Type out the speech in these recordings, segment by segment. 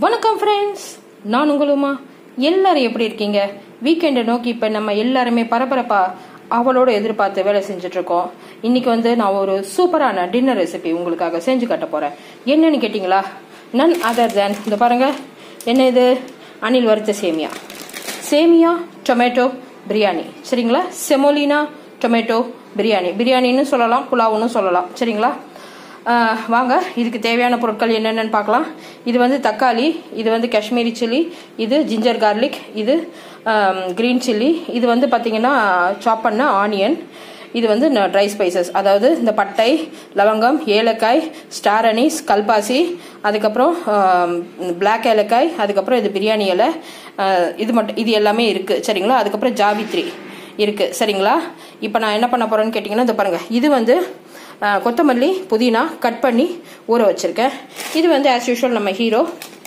வணக்கம் ஃப்ரெண்ட்ஸ் நான் உங்களுமா எல்லாரும் எப்படி இருக்கீங்க வீக்கெண்டை நோக்கி இப்போ நம்ம எல்லாருமே பரபரப்பா அவளோட எதிர்பார்த்து வேலை செஞ்சுட்டு இருக்கோம் இன்னைக்கு வந்து நான் ஒரு சூப்பரான டின்னர் ரெசிபி உங்களுக்காக செஞ்சு காட்ட போறேன் என்னன்னு கேட்டிங்களா நன் அதர் தேன் இந்த பாருங்க என்ன இது அணில் வறுத்த சேமியா சேமியா டொமேட்டோ பிரியாணி சரிங்களா செமோலினா டொமேட்டோ பிரியாணி பிரியாணின்னு சொல்லலாம் புலாவுன்னு சொல்லலாம் சரிங்களா ஆஹ் வாங்க இதுக்கு தேவையான பொருட்கள் என்னென்னு பார்க்கலாம் இது வந்து தக்காளி இது வந்து காஷ்மீரி சில்லி இது ஜிஞ்சர் கார்லிக் இது க்ரீன் சில்லி இது வந்து பார்த்தீங்கன்னா சாப் பண்ண ஆனியன் இது வந்து ட்ரை ஸ்பைசஸ் அதாவது இந்த பட்டை லவங்கம் ஏலக்காய் ஸ்டார் அனீஸ் கல்பாசி அதுக்கப்புறம் பிளாக் ஏலக்காய் அதுக்கப்புறம் இது பிரியாணி இலை ஆஹ் இது மட்டும் இது எல்லாமே இருக்குது சரிங்களா அதுக்கப்புறம் ஜாவித்ரி இருக்குது சரிங்களா இப்போ நான் என்ன பண்ண போகிறேன்னு கேட்டிங்கன்னா இந்த பாருங்கள் இது வந்து ஆஹ் கொத்தமல்லி புதினா கட் பண்ணி ஊற வச்சுருக்கேன் இது வந்து ஆஸ் யூஷுவல் நம்ம ஹீரோ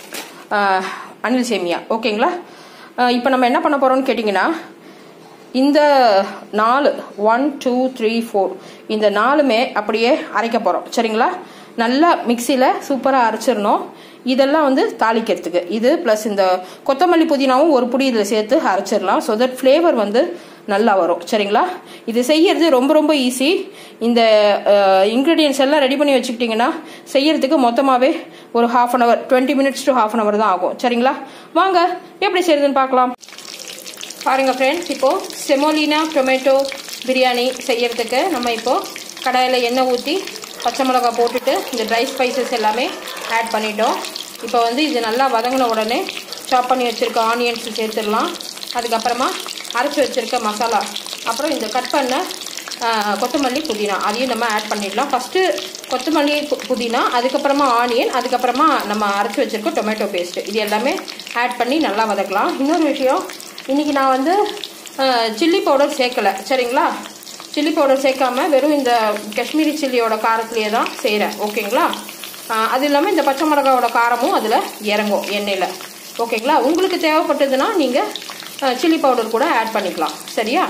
ஆஹ் அனில் சேமியா ஓகேங்களா இப்போ நம்ம என்ன பண்ண போகிறோம்னு கேட்டிங்கன்னா இந்த நாலு ஒன் டூ த்ரீ ஃபோர் இந்த நாலுமே அப்படியே அரைக்க போகிறோம் சரிங்களா நல்லா மிக்சியில் சூப்பராக அரைச்சிடணும் இதெல்லாம் வந்து தாளிக்கிறதுக்கு இது ப்ளஸ் இந்த கொத்தமல்லி புதினாவும் ஒரு புடி இதில் சேர்த்து அரைச்சிடலாம் ஸோ தட் ஃப்ளேவர் வந்து நல்லா வரும் சரிங்களா இது செய்யறது ரொம்ப ரொம்ப ஈஸி இந்த இன்க்ரீடியன்ஸ் எல்லாம் ரெடி பண்ணி வச்சுக்கிட்டிங்கன்னா செய்யறதுக்கு மொத்தமாகவே ஒரு half an hour twenty minutes to half an hour தான் ஆகும் சரிங்களா வாங்க எப்படி செய்யறதுன்னு பார்க்கலாம் பாருங்க ஃப்ரெண்ட்ஸ் இப்போ செமோலினா டொமேட்டோ பிரியாணி செய்யறதுக்கு நம்ம இப்போ கடாயில் எண்ணெய் ஊற்றி பச்சை மிளகா போட்டுட்டு இந்த ட்ரை ஸ்பைசஸ் எல்லாமே ஆட் பண்ணிட்டோம் இப்போ வந்து இது நல்லா வதங்கின உடனே சாப் பண்ணி வச்சுருக்க ஆனியன்ஸ் சேர்த்துடலாம் அதுக்கப்புறமா அரைச்சி வச்சுருக்க மசாலா அப்புறம் இந்த கட் பண்ண கொத்தமல்லி புதினா அதையும் நம்ம ஆட் பண்ணிடலாம் ஃபஸ்ட்டு கொத்தமல்லி புதினா அதுக்கப்புறமா ஆனியன் அதுக்கப்புறமா நம்ம அரைச்சி வச்சுருக்க டொமேட்டோ பேஸ்ட்டு இது எல்லாமே ஆட் பண்ணி நல்லா வதக்கலாம் இன்னொரு விஷயம் இன்றைக்கி நான் வந்து சில்லி பவுடர் சேர்க்கலை சரிங்களா சில்லி பவுடர் சேர்க்காம வெறும் இந்த காஷ்மீரி சில்லியோட காரத்துலேயே தான் செய்கிறேன் ஓகேங்களா அது இல்லாமல் இந்த பச்சை மிளகாவோட காரமும் அதில் இறங்கும் எண்ணெயில் ஓகேங்களா உங்களுக்கு தேவைப்பட்டதுன்னா நீங்கள் சில்லி பவுடர் கூட ஆட் பண்ணிக்கலாம் சரியா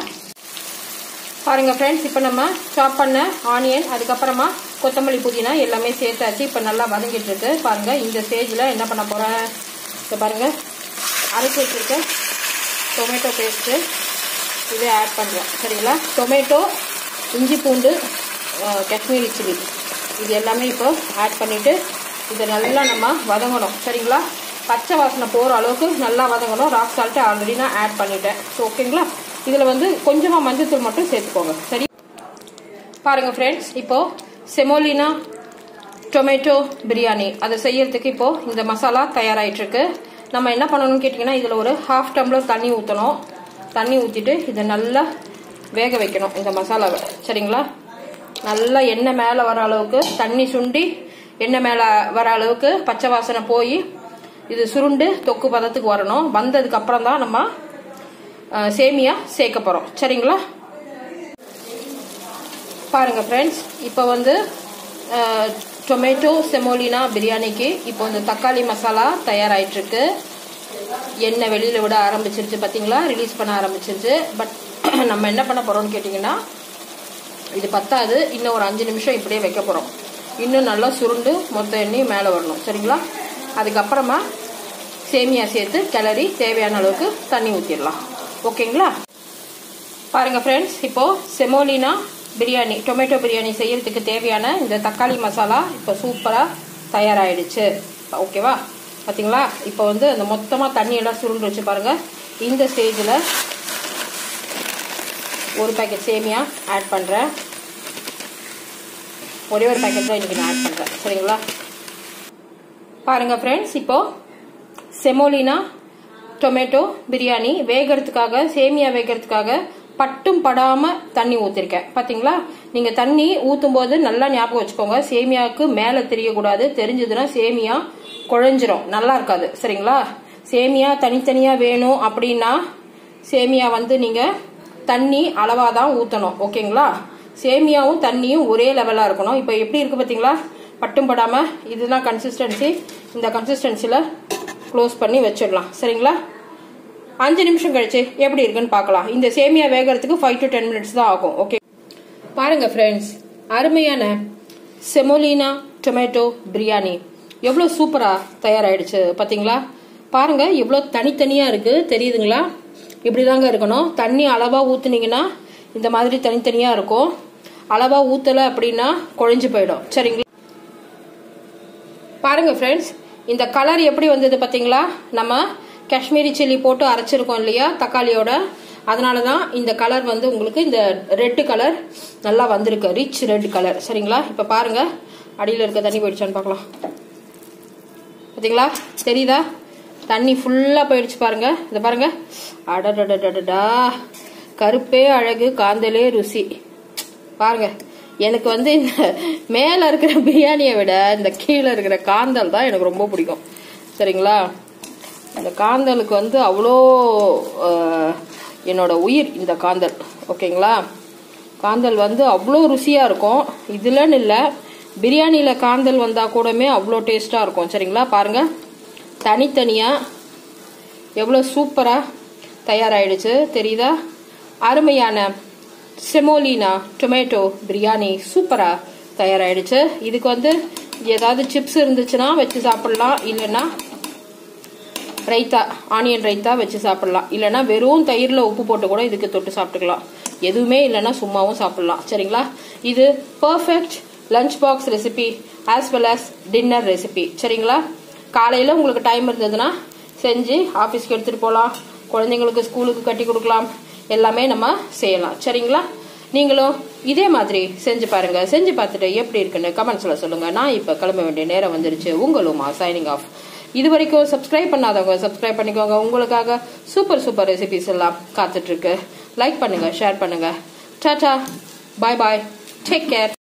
பாருங்கள் ஃப்ரெண்ட்ஸ் இப்போ நம்ம சாப் பண்ண ஆனியன் அதுக்கப்புறமா கொத்தமல்லி புதினா எல்லாமே சேர்த்தாச்சு இப்போ நல்லா வதங்கிட்டு இருக்கு பாருங்கள் இந்த ஸ்டேஜில் என்ன பண்ண போகிறேன் இப்போ பாருங்கள் அரைச்சி வச்சுருக்கேன் டொமேட்டோ பேஸ்ட்டு இதை ஆட் பண்ணுறேன் சரிங்களா டொமேட்டோ இஞ்சி பூண்டு காஷ்மீரி சில்லி இது எல்லாமே இப்போ ஆட் பண்ணிவிட்டு இதை நல்லா நம்ம வதங்கணும் சரிங்களா பச்சை வாசனை போகிற அளவுக்கு நல்லா வதங்கணும் ராக் சால்ட்டு ஆல்ரெடி நான் ஆட் பண்ணிட்டேன் ஸோ ஓகேங்களா இதில் வந்து கொஞ்சமாக மஞ்சத்தூள் மட்டும் சேர்த்துக்கோங்க சரி பாருங்கள் ஃப்ரெண்ட்ஸ் இப்போது செமோலினா டொமேட்டோ பிரியாணி அதை செய்யறதுக்கு இப்போது இந்த மசாலா தயாராகிட்டுருக்கு நம்ம என்ன பண்ணணும்னு கேட்டிங்கன்னா இதில் ஒரு ஹாஃப் டம்ளர் தண்ணி ஊற்றணும் தண்ணி ஊற்றிட்டு இதை நல்லா வேக வைக்கணும் இந்த மசாலாவை சரிங்களா நல்லா எண்ணெய் மேலே வர அளவுக்கு தண்ணி சுண்டி எண்ணெய் மேலே வர அளவுக்கு பச்சை வாசனை போய் இது சுருண்டு தொக்கு பதத்துக்கு வரணும் வந்ததுக்கு அப்புறம் தான் நம்ம சேமியா சேர்க்க போகிறோம் சரிங்களா பாருங்க ஃப்ரெண்ட்ஸ் இப்போ வந்து டொமேட்டோ செமோலினா பிரியாணிக்கு இப்போ இந்த தக்காளி மசாலா தயாராகிட்டுருக்கு எண்ணெய் வெளியில் விட ஆரம்பிச்சிருச்சு பார்த்தீங்களா ரிலீஸ் பண்ண ஆரம்பிச்சிருச்சு பட் நம்ம என்ன பண்ண போகிறோம்னு கேட்டிங்கன்னா இது பத்தாது இன்னும் ஒரு அஞ்சு நிமிஷம் இப்படியே வைக்க போகிறோம் இன்னும் நல்லா சுருண்டு மொத்த எண்ணெயும் மேலே வரணும் சரிங்களா அதுக்கப்புறமா சேமியா சேர்த்து கிளறி தேவையான அளவுக்கு தண்ணி ஊற்றிடலாம் ஓகேங்களா பாருங்கள் ஃப்ரெண்ட்ஸ் இப்போது செமோலினா பிரியாணி டொமேட்டோ பிரியாணி செய்யறதுக்கு தேவையான இந்த தக்காளி மசாலா இப்போ சூப்பராக தயாராகிடுச்சு ஓகேவா பார்த்தீங்களா இப்போ வந்து அந்த மொத்தமாக தண்ணியெல்லாம் சுருண்டு வச்சு பாருங்கள் இந்த ஸ்டேஜில் ஒரு பேக்கெட் சேமியா ஆட் பண்ணுறேன் ஒரே ஒரு பேக்கெட் தான் இன்றைக்கி நான் ஆட் பண்ணுறேன் சரிங்களா பாருங்கள் ஃப்ரெண்ட்ஸ் இப்போது செமோலினா டொமேட்டோ பிரியாணி வேகிறதுக்காக சேமியா வேகிறதுக்காக பட்டும் படாமல் தண்ணி ஊற்றிருக்கேன் பார்த்தீங்களா நீங்கள் தண்ணி ஊற்றும் போது நல்லா ஞாபகம் வச்சுக்கோங்க சேமியாவுக்கு மேலே தெரியக்கூடாது தெரிஞ்சதுன்னா சேமியா குழஞ்சிரும் நல்லா இருக்காது சரிங்களா சேமியா தனித்தனியாக வேணும் அப்படின்னா சேமியா வந்து நீங்கள் தண்ணி அளவாக தான் ஊற்றணும் ஓகேங்களா சேமியாவும் தண்ணியும் ஒரே லெவலாக இருக்கணும் இப்போ எப்படி இருக்குது பார்த்தீங்களா பட்டும் படாமல் இதுதான் கன்சிஸ்டன்சி இந்த கன்சிஸ்டன்சியில் க்ளோஸ் பண்ணி வச்சிடலாம் சரிங்களா அஞ்சு நிமிஷம் கழிச்சு எப்படி இருக்குன்னு பார்க்கலாம் இந்த சேமியா வேகிறதுக்கு ஃபைவ் டு டென் மினிட்ஸ் தான் ஆகும் ஓகே பாருங்க ஃப்ரெண்ட்ஸ் அருமையான செமோலினா டொமேட்டோ பிரியாணி எவ்வளோ சூப்பராக தயாராகிடுச்சு பார்த்தீங்களா பாருங்க எவ்வளோ தனித்தனியாக இருக்குது தெரியுதுங்களா இப்படி தாங்க இருக்கணும் தண்ணி அளவாக ஊற்றுனீங்கன்னா இந்த மாதிரி தனித்தனியாக இருக்கும் அளவாக ஊற்றலை அப்படின்னா குழஞ்சு போயிடும் சரிங்களா பாருங்க ஃப்ரெண்ட்ஸ் இந்த கலர் எப்படி வந்தது பார்த்தீங்களா நம்ம காஷ்மீரி சில்லி போட்டு அரைச்சிருக்கோம் இல்லையா தக்காளியோட அதனால தான் இந்த கலர் வந்து உங்களுக்கு இந்த ரெட்டு கலர் நல்லா வந்திருக்கு ரிச் ரெட் கலர் சரிங்களா இப்போ பாருங்க அடியில் இருக்க தண்ணி போயிடுச்சான்னு பார்க்கலாம் பார்த்தீங்களா தெரியுதா தண்ணி ஃபுல்லாக போயிடுச்சு பாருங்க இதை பாருங்க அடடடடடா கருப்பே அழகு காந்தலே ருசி பாருங்க எனக்கு வந்து இந்த மேலே இருக்கிற பிரியாணியை விட இந்த கீழே இருக்கிற காந்தல் தான் எனக்கு ரொம்ப பிடிக்கும் சரிங்களா இந்த காந்தலுக்கு வந்து அவ்வளோ என்னோட உயிர் இந்த காந்தல் ஓகேங்களா காந்தல் வந்து அவ்வளோ ருசியாக இருக்கும் இதுலன்னு இல்லை பிரியாணியில் காந்தல் வந்தால் கூடமே அவ்வளோ டேஸ்ட்டாக இருக்கும் சரிங்களா பாருங்கள் தனித்தனியாக எவ்வளோ சூப்பராக தயாராகிடுச்சு தெரியுதா அருமையான செமோலினா டொமேட்டோ பிரியாணி சூப்பராக தயாராகிடுச்சு இதுக்கு வந்து ஏதாவது சிப்ஸ் இருந்துச்சுன்னா வச்சு சாப்பிட்லாம் இல்லைன்னா ரைத்தா ஆனியன் ரைத்தா வச்சு சாப்பிட்லாம் இல்லைன்னா வெறும் தயிரில் உப்பு போட்டு கூட இதுக்கு தொட்டு சாப்பிட்டுக்கலாம் எதுவுமே இல்லைன்னா சும்மாவும் சாப்பிட்லாம் சரிங்களா இது perfect lunch box recipe as well as dinner recipe சரிங்களா காலையில் உங்களுக்கு டைம் இருந்ததுன்னா செஞ்சு ஆஃபீஸ்க்கு எடுத்துகிட்டு போகலாம் குழந்தைங்களுக்கு ஸ்கூலுக்கு கட்டி கொடுக்கலாம் எல்லாமே நம்ம செய்யலாம் சரிங்களா நீங்களும் இதே மாதிரி செஞ்சு பாருங்க செஞ்சு பார்த்துட்டு எப்படி இருக்குன்னு கமெண்ட்ஸில் சொல்லுங்க நான் இப்போ கிளம்ப வேண்டிய நேரம் வந்துருச்சு உங்களுமா சைனிங் ஆஃப் இது வரைக்கும் சப்ஸ்கிரைப் பண்ணாதவங்க சப்ஸ்கிரைப் பண்ணிக்கோங்க உங்களுக்காக சூப்பர் சூப்பர் ரெசிபிஸ் எல்லாம் காத்துட்டு இருக்கு லைக் பண்ணுங்க ஷேர் பண்ணுங்க tata bye bye take care